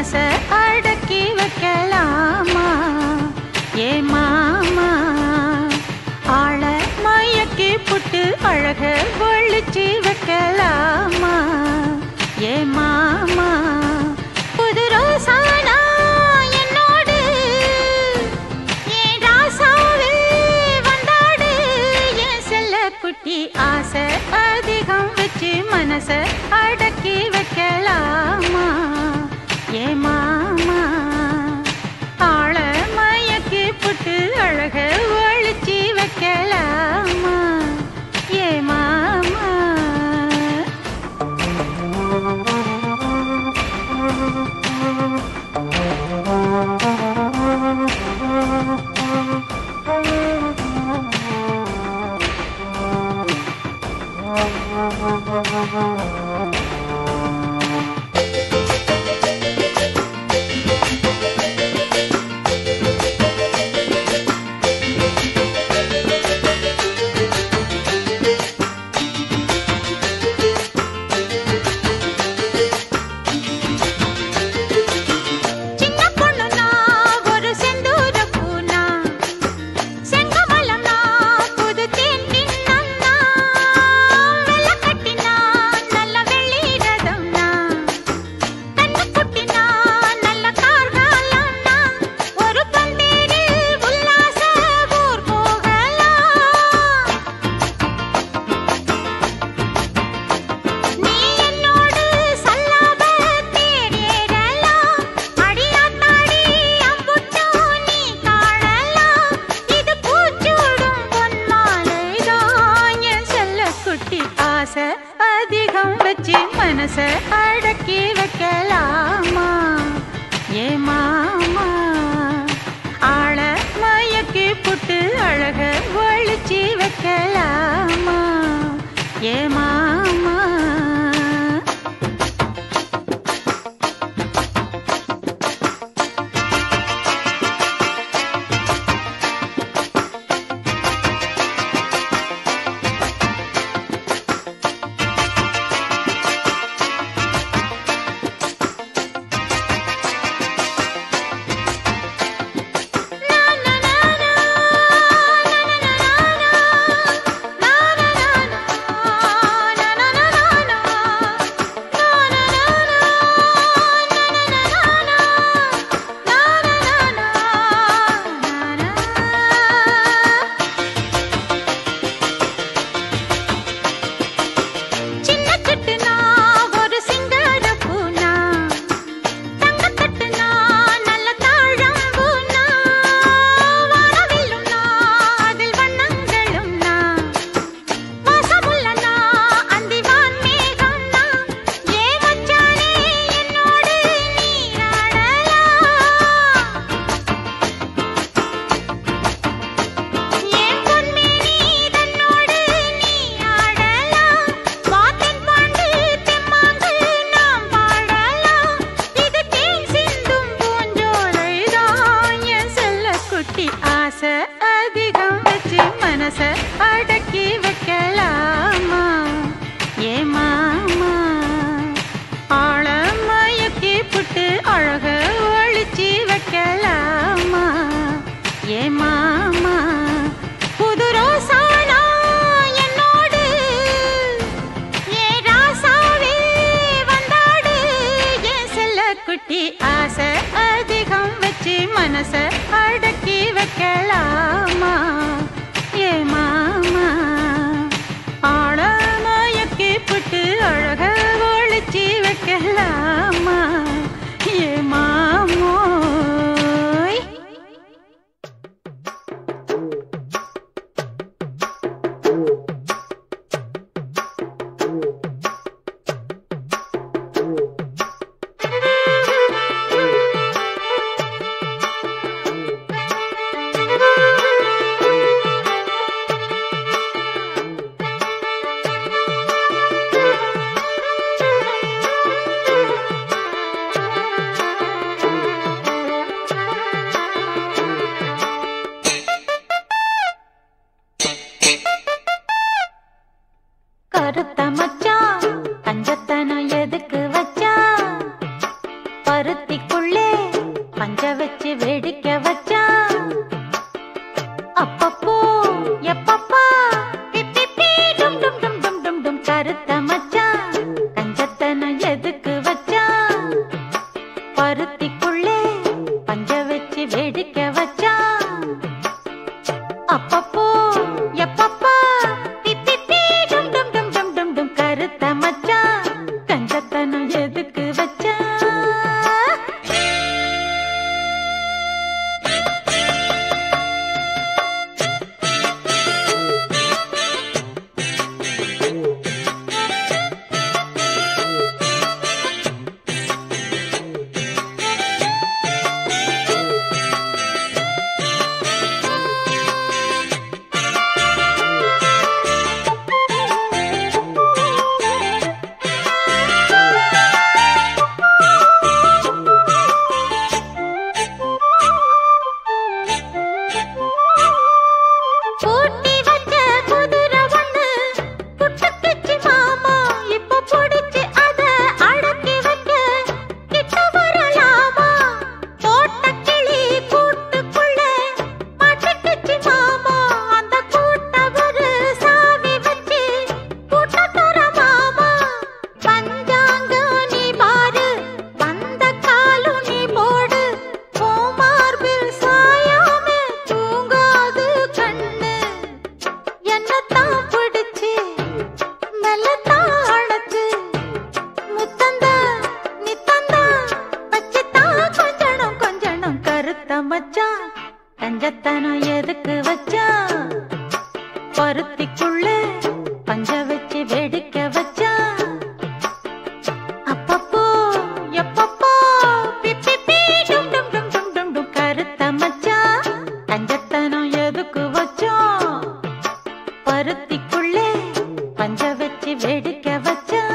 மனச அடக்கி வைக்கலாமா ஏ மாமா ஆள மயக்கி புட்டு அழக ஒழிச்சு வைக்கலாமா ஏ மாமா புது ரோசானா என்னோடு ஏன் ராசாவே வந்தாடு என் செல்ல குட்டி ஆசை அதிகம் வச்சு மனச அடக்கி வைக்கலாமா ஏ மாமா ஆள மயக்கி புட்டு அழக ஒழிச்சு வைக்கலாமா ஏ மாமா சின்ன பொண்ணுனா ஒரு செந்தூர பூனா செங்கமலம்னா புது தேன் கிண்ணம்னா வெள்ளை கட்டினா நல்ல வெள்ளி ரதம்னா கண்ணு குட்டினா நல்ல கார்காலம்னா ஒரு பந்தேரு உல்லாச ஊர் போகலாம் நீ என்னோடு சல்லாப தேரேறலாம் அடியாத்தாடி அம்புட்டோ நீ காணலாம் இது பூச்சூடும் பொன்மாலைதான் என் செல்ல குட்டி ஆசை அதிகம் வச்சு மனச அடக்கி வைக்கலாமா ஏ மாமா ஆள மயக்கி புட்டு அழக ஒழிச்சு வைக்கலாமா ஏ மாமா சின்ன கட்டுனா ஒரு சிங்கார பூனா தங்கத்தட்டுனா நல்ல தாழம்பூனா வானவில்லும்னா அதில் வண்ணங்களும்னா வாசமுள்ளனா அந்திவான் மேகம்னா ஏ மச்சானே என்னோடு நீராடலாம் ஏன் பொன்மேனி தன்னோடு நீ ஆடலாம் வாத்தன் பாண்டு தெம்மாங்கு நாம் பாடலாம் இது தேன் சிந்தும் பூஞ்சோலைதான் என் செல்ல குட்டி ஆசை அதிகம் வச்சு மனச அடக்கி வைக்கலாமா ஏ மாமா ஆழ மயக்கி புட்டு அழக ஒழிச்சு வைக்கலாமா ஏ மாமா புது ரோசானா என்னோடு ஏ ராசாவே வந்தாடு என் செல்ல குட்டி ஆசை அதிகம் வச்சு மனச அடக்கி வைக்கலாமா ஏ மாமா ஆழ மயக்கி புட்டு அழக ஒழிச்சு வைக்கலாமா ஏ மாமோய் கருத்த மச்சான் கஞ்சத்தனம் எதுக்கு வச்சா பருத்திக்குள் உன்னத்தான் பிடிச்சு மெல்லத்தான் அணைச்சு முத்தந்தா நித்தந்தா வச்சுத்தான் கொஞ்சணும் கொஞ்சணும் கருத்த மச்சான் கஞ்சத்தனம் எதுக்கு வச்சான் பருத்திக்குள்ள பஞ்ச வச்சு வெடிக்க வச்சான் அப்பப்போ எப்பப்போ பிப்பி பீ டும் டும் டும் டும் டும் டும் கருத்த மச்சான் கஞ்சத்தனம் எதுக்கு வச்சோம் பருத்திக்குள்ளே பஞ்ச வச்சு வெடிக்க வச்சான்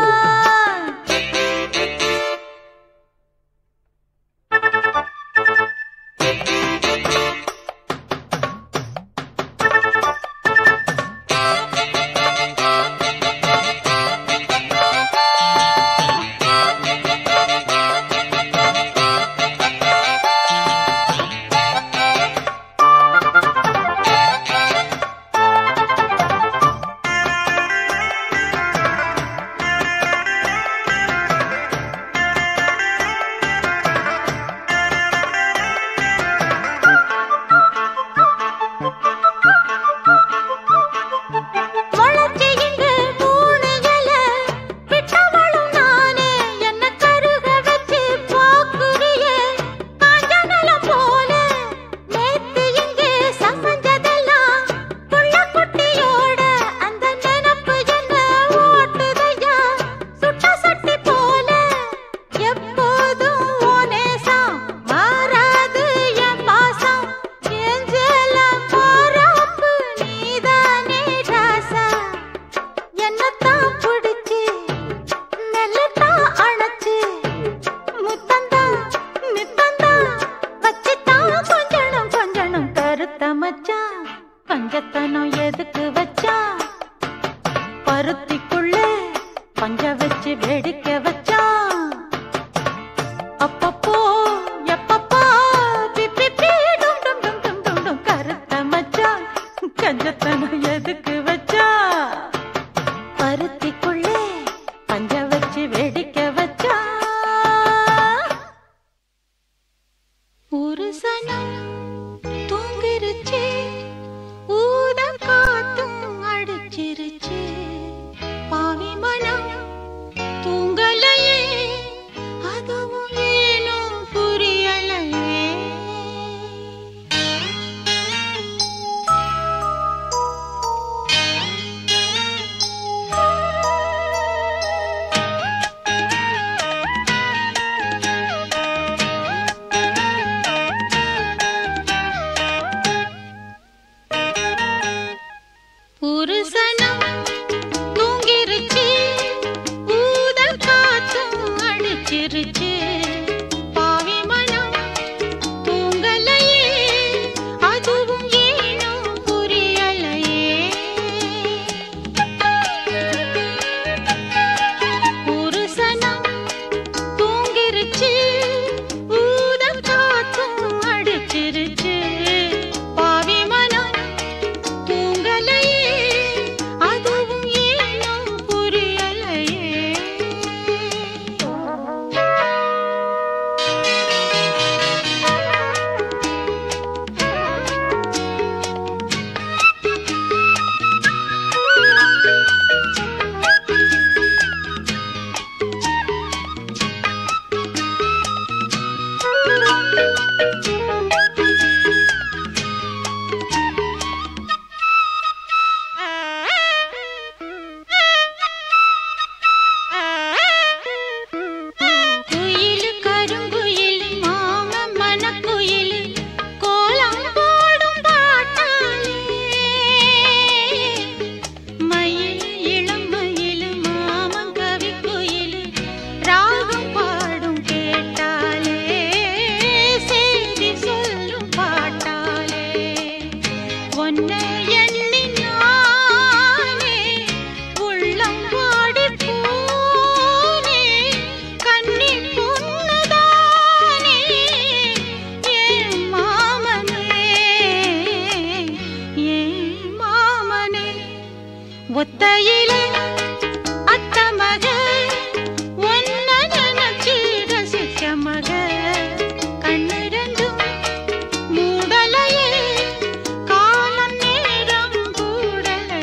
முளைச்சு இங்கு மூணு இலை, விட்டவளும் நானே, என்னை கருக வச்சு பார்க்குறியே, காஞ்ச நிலம் போல. நேத்து இங்கே சமைஞ்சதெல்லாம் புள்ள குட்டியோட, அந்த நினப்பு என்ன ஓட்டுதையா, சுட்ட சட்டி போல. எப்போதும் உன் நேசம் மாறாது என் பாசம். என் செல்லம் போறாப்பு நீதானே ராசா. என்னத்தான் பிடிச்சு, மெல்லத்தான் அணைச்சு, முத்தந்தான், நித்தந்தான் வச்சுத்தான் கொஞ்சணும் கொஞ்சணும் கருத்த மச்சான். பஞ்சத்தனம் எதுக்கு வச்சான் பருத்திக்குள்ளே பஞ்ச வச்சு வெடிக்க வச்சான் அப்பப்போ எப்பப்போ பிப்பி பீ டும் டும் டும் டும் டும் டும் கருத்த மச்சான் கஞ்சத்தனம் எதுக்கு வச்சா பருத்திக்குள்ளே பஞ்ச வச்சு வெடிக்க வச்சா ஒரு சனம் தூங்கிருச்சு ஊத காத்தும் அடிச்சிருச்சு பாவி மனம் தூங்கலையே அதுவும் ஏனோ புரியலையே ஒரு சனம் தூங்கிருச்சு ஊதல் காத்தும் அடிச்சிருச்சு பாவி மனம் தூங்கலையே அதுவும் ஏனோ புரியலையே ஒரு சனம் தூங்கிருச்சு ஊதல் காத்தும் அடிச்சிருச்சு பாவி மனம் தூங்கலையே அதுவும் ஏனோ புரியலையே குயிலு கருங்குயிலு மாம மனக்குயிலு கோலம் போடும் பாட்டாலே மயில் இளம் மயிலு மாமன் கவி குயிலு ராகம் பாடும் கேட்டாலே செய்தி சொல்லும் பாட்டாலே ஒன்னை எண்ணி நானே உள்ளம் வாடி போனே கன்னி பொண்ணுதானே ஏன் மாமனே ஏன் மாமனே ஒத்தையிலே அத்த மக ஒன்ன நினைச்சு ரசிச்ச மக கண்ணிரண்டும் மூடலையே காலம் நேரம் கூடலையே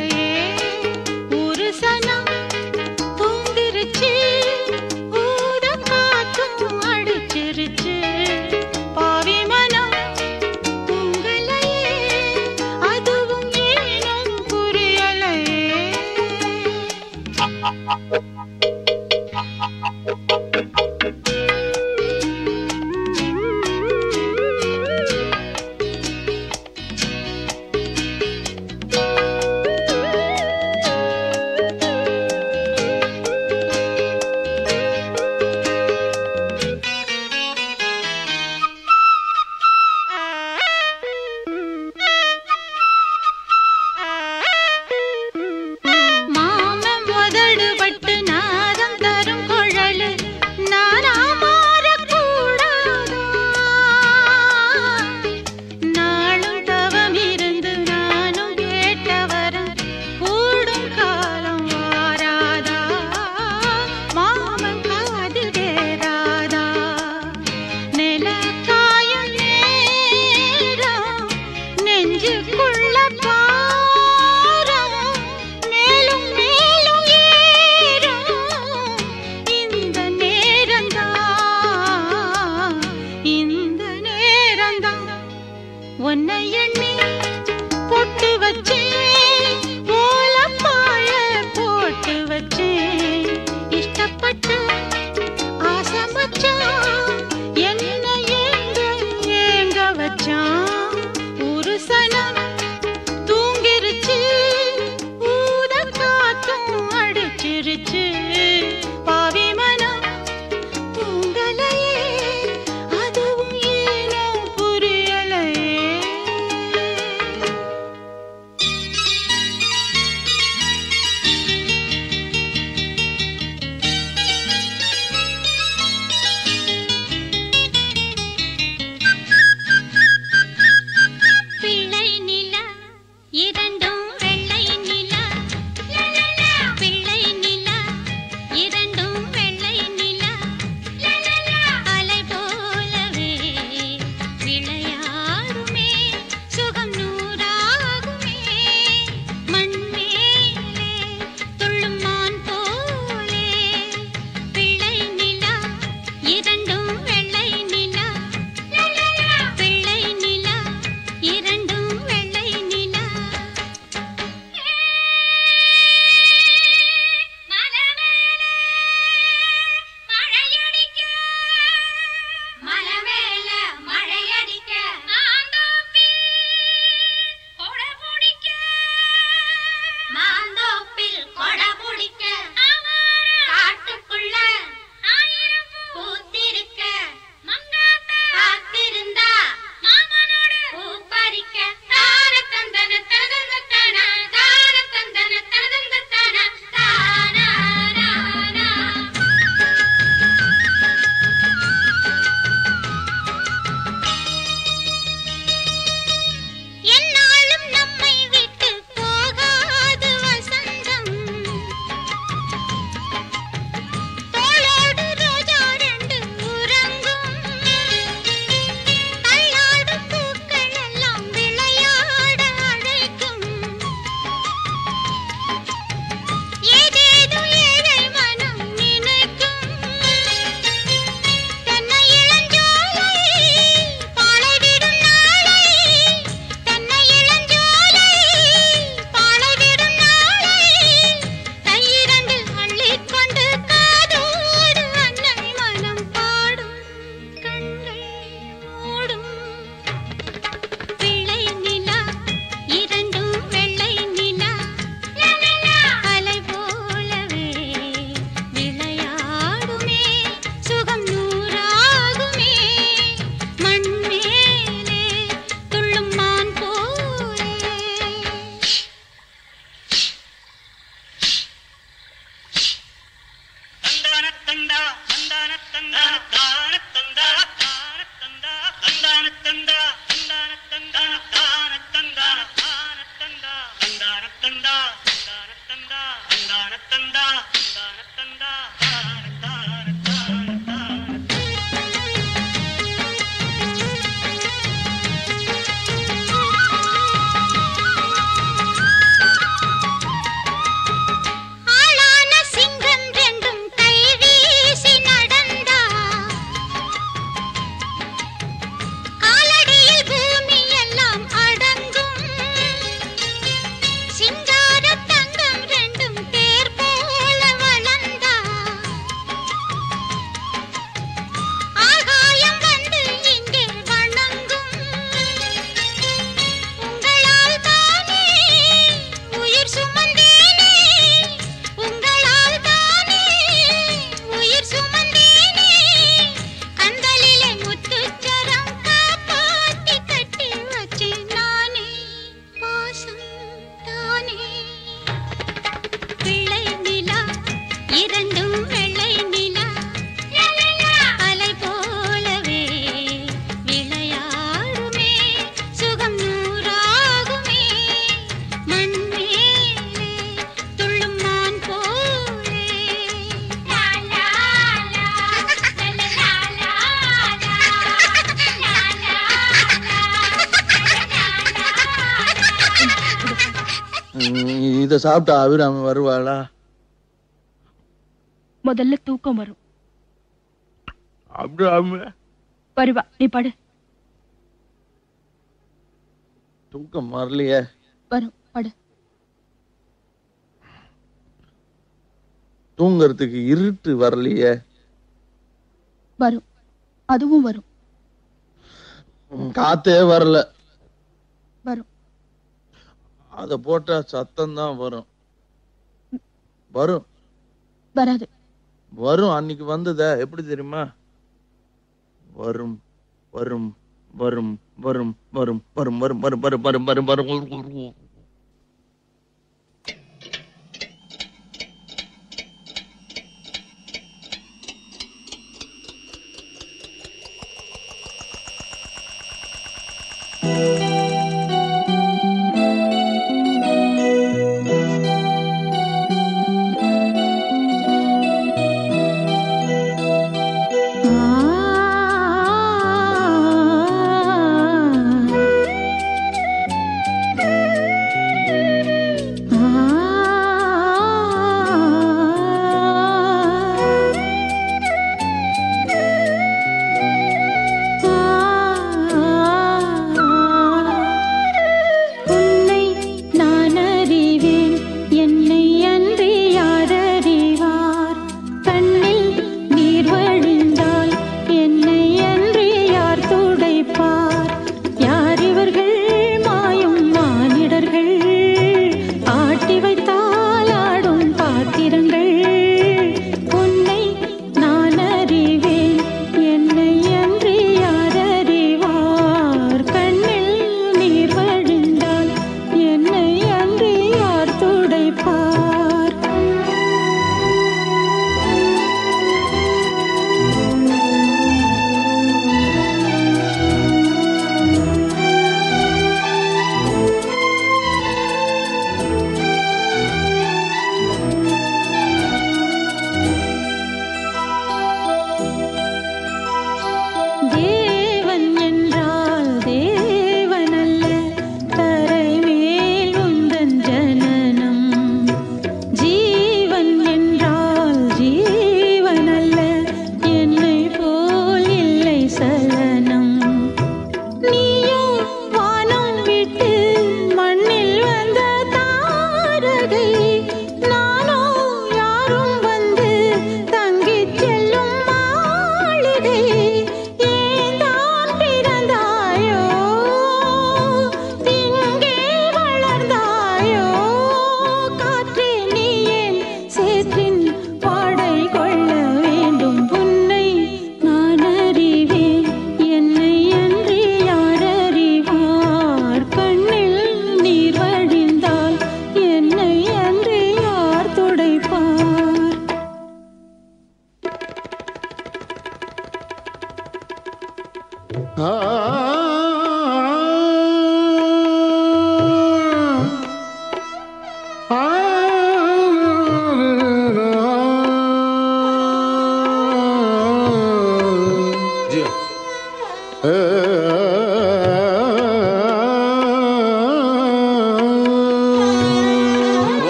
மாந்தோப்பில் கொடை பிடிக்க காட்டுக்குள்ள பூத்திருக்க காத்திருந்தா பூ பறிக்க தார தந்தன தனதந்த தன தார தந்தன தனதந்த தன தானா நானா என்னாலும் நம்மை விட்டு போகாது வசந்தம் தோளோடு ரோஜா ரெண்டு உறங்கும் தள்ளாடும் பூக்கள் எல்லாம் விளையாட அழைக்கும் ஏதேதோ ஏழை மனம் நினைக்கும் தென்னை இளஞ்சோலை பாலைவிடும் நாளை தென்னை இளஞ்சோலை பாலைவிடும் நாளை கையிரண்டு அள்ளிக்கொண்டு காதோடு அன்னை மனம் பாடும் கண்கள் மூடும் பிள்ளை நிலா இரண்டும் வெள்ளை நிலா அலை போலவே விளையாடுமே சுகம் நூறாகுமே மண் மேலே துள்ளும் மான் போலே தந்தான தந்தா தந்தான தந்தா தான தந்தா தான தந்தா தந்தான தந்தா தந்தான தந்தா தான தந்தா தான தந்தா தந்தான தந்தா தந்தான தந்தா தந்தான தந்தா தந்தான தந்தா தான தான தான தான ஆளான சிங்கம் ரெண்டும் கை வீசி நடந்தா காலடியில் பூமி எல்லாம் அடங்கும் சிங்கார தங்கம் ரெண்டும் தேர் போல வளர்ந்தா ஆகாயம் வந்து இங்கே வணங்கும் உங்களால் தானே உயிர் சுமந்தேனே உங்களால் தானே உயிர் சுமந்தேனே கண்களிலே முத்துச்சரம் காப்பாத்தி கட்டி வச்சேன் நானே பாசம் தானே பிள்ளை நிலா இரண்டும் வெள்ளை நிலா அலை போலவே விளையாடுமே சுகம் நூறாகுமே மண் மேலே துள்ளும் மான் போலே லா லா லா லா லா லா இத சாப்பிட்டா அபிராமி வருவாளா முதல்ல தூக்கம் வரும் அபிராமி வருவா நீ படு தூக்கம் வரலையே வரும் படு தூங்கறதுக்கு இருட்டு வரலையே வரும் அதுவும் வரும் காத்தே வரல வரும் அத போட்டா சத்தம் தான் வரும் வரும் வராது வரும் அன்னைக்கு வந்ததே எப்படி தெரியுமா வரும் வரும் வரும் வரும் வரும் வரும் வரும் வரும் வரும் வரும் வரும் வரும் வரும் வரும் ஆ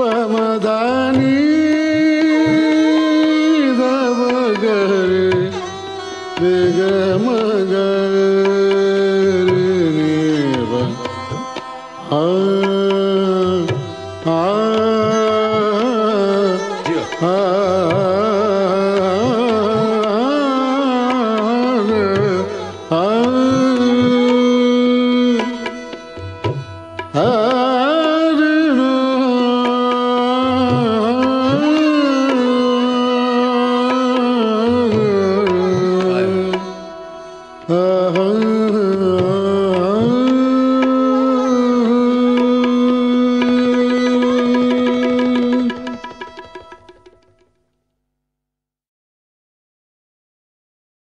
பமதானி